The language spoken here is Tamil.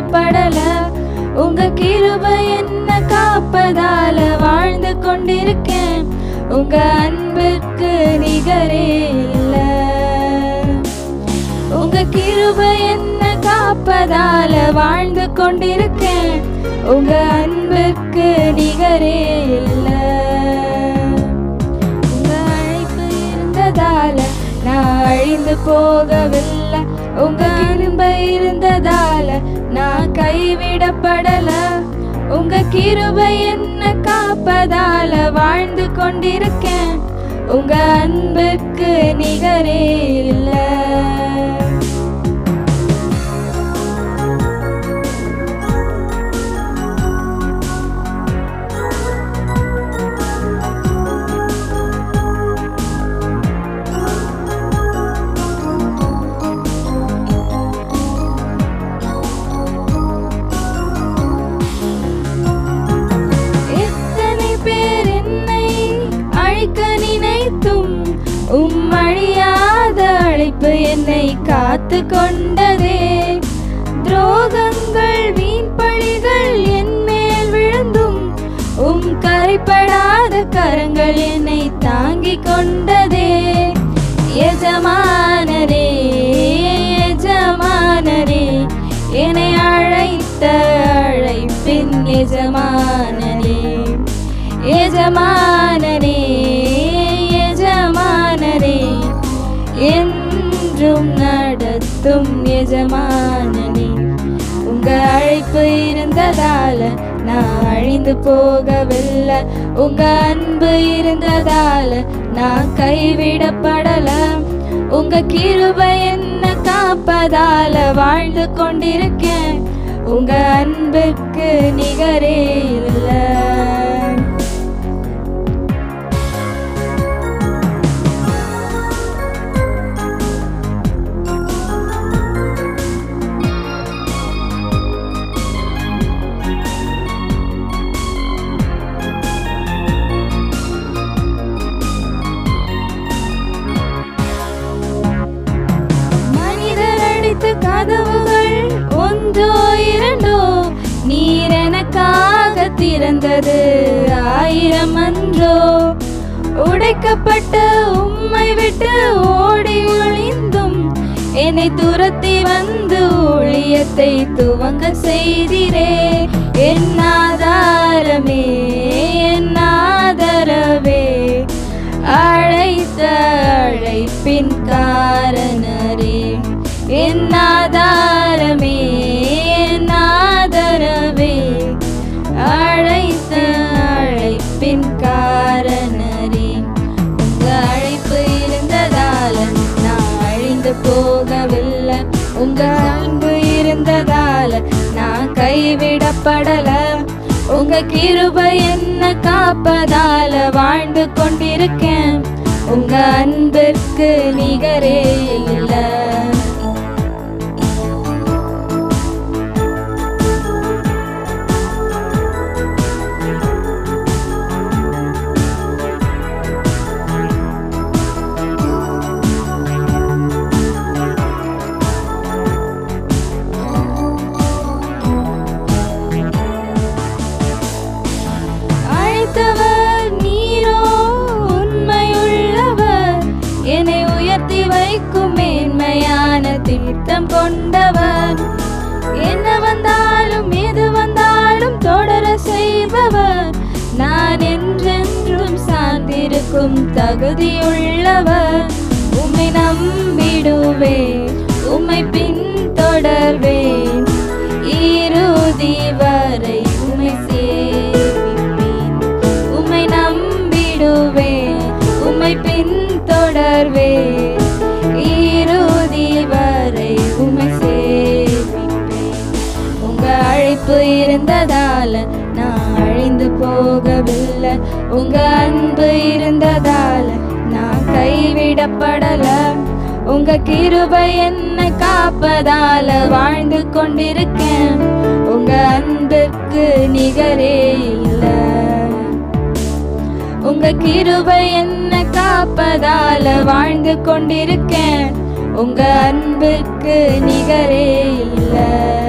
கைவிடப்படல உங்க கிருபை என்ன காப்பதால வாழ்ந்து கொண்டிருக்கேன் உங்க அன்பிற்கு நிகரே இல்ல உங்க கிருபை என்ன காப்பதால வாழ்ந்து கொண்டிருக்கேன் உங்க அன்பிற்கு நிகரே இல்ல உங்க அழைப்பு இருந்ததால நான் அழிந்து போகவில்லை உங்க அன்பு இருந்ததால நான் கைவிடப்படல உங்க கிருபை என்ன காப்பதால வாழ்ந்து கொண்டிருக்கேன் உங்க அன்புக்கு நிகரே இல்லை எத்தனை பேர் என்னை அழைக்க நினைத்தும் உம் அழியாத அழைப்பு என்னை காத்து கொண்டதே துரோகங்கள் வீண் பழிகள் என் மேல் விழுந்தும் உம் கரைப்படாத கரங்கள் என்னை தாங்கிக் கொண்டதே எஜமானரே எஜமானரே என்னை அழைத்த அழைப்பின் எஜமானரே எஜமானரே எஜமானரே என்றும் நடத்தும் எஜமானனே உங்க அழைப்பு இருந்ததால நான் அழிந்து போகவில்லை உங்க அன்பு இருந்ததால நான் கைவிடப்படல உங்க கிருபை என்ன காப்பதால வாழ்ந்து கொண்டிருக்கேன் உங்க அன்புக்கு நிகரே இல்லை மனிதர் அடித்த கதவுகள் ஒன்றோ இரண்டோ நீர் எனக்காக திறந்தது ஆயிரம் அன்றோ உடைக்கப்பட்ட உம்மை விட்டு ஓடி ஒளிந்தும் என்னை துரத்தி வந்து ஊழியத்தை துவங்க செய்திரே என் ஆதாரமே என் ஆதரவே அழைத்த அழைப்பின் காரணரே என் ஆதாரமே என் ஆதரவே அழைத்த அழைப்பின் காரணரே உங்க அழைப்பு இருந்ததால நான் அழிந்து போகவில்லை உங்க அன்பு இருந்ததால நான் கைவிடப்படல உங்க கிருபை என்ன காப்பதால வாழ்ந்து கொண்டிருக்கேன் உங்க அன்பிற்கு நிகரே இல்லை அழைத்தவர் நீரோ உண்மையுள்ளவர் என்னை உயர்த்தி வைக்கும் மேன்மையான தீர்த்தம் கொண்டவர் என்ன வந்தாலும் எது வந்தாலும் தொடர செய்பவர் நான் என்றென்றும் சார்ந்திருக்கும் தகுதியுள்ளவர் உம்மை நம்பிடுவேன் உம்மை பின்தொடர்வேன் இறுதி வரை உம்மை சேவிப்பேன் உம்மை நம்பிடுவேன் உம்மை பின்தொடர்வேன் இறுதி வரை உம்மை சேவிப்பேன் உங்க அழைப்பு இருந்ததால நான் அழிந்து போகவில்லை உங்க அன்பு இருந்ததால நான் கைவிடப்படல உங்க கிருபை என்ன காப்பதால வாழ்ந்து கொண்டிருக்கேன் உங்க அன்பிற்கு நிகரே இல்லை உங்க கிருபை என்ன காப்பதால வாழ்ந்து கொண்டிருக்கேன் உங்க அன்புக்கு நிகரே இல்லை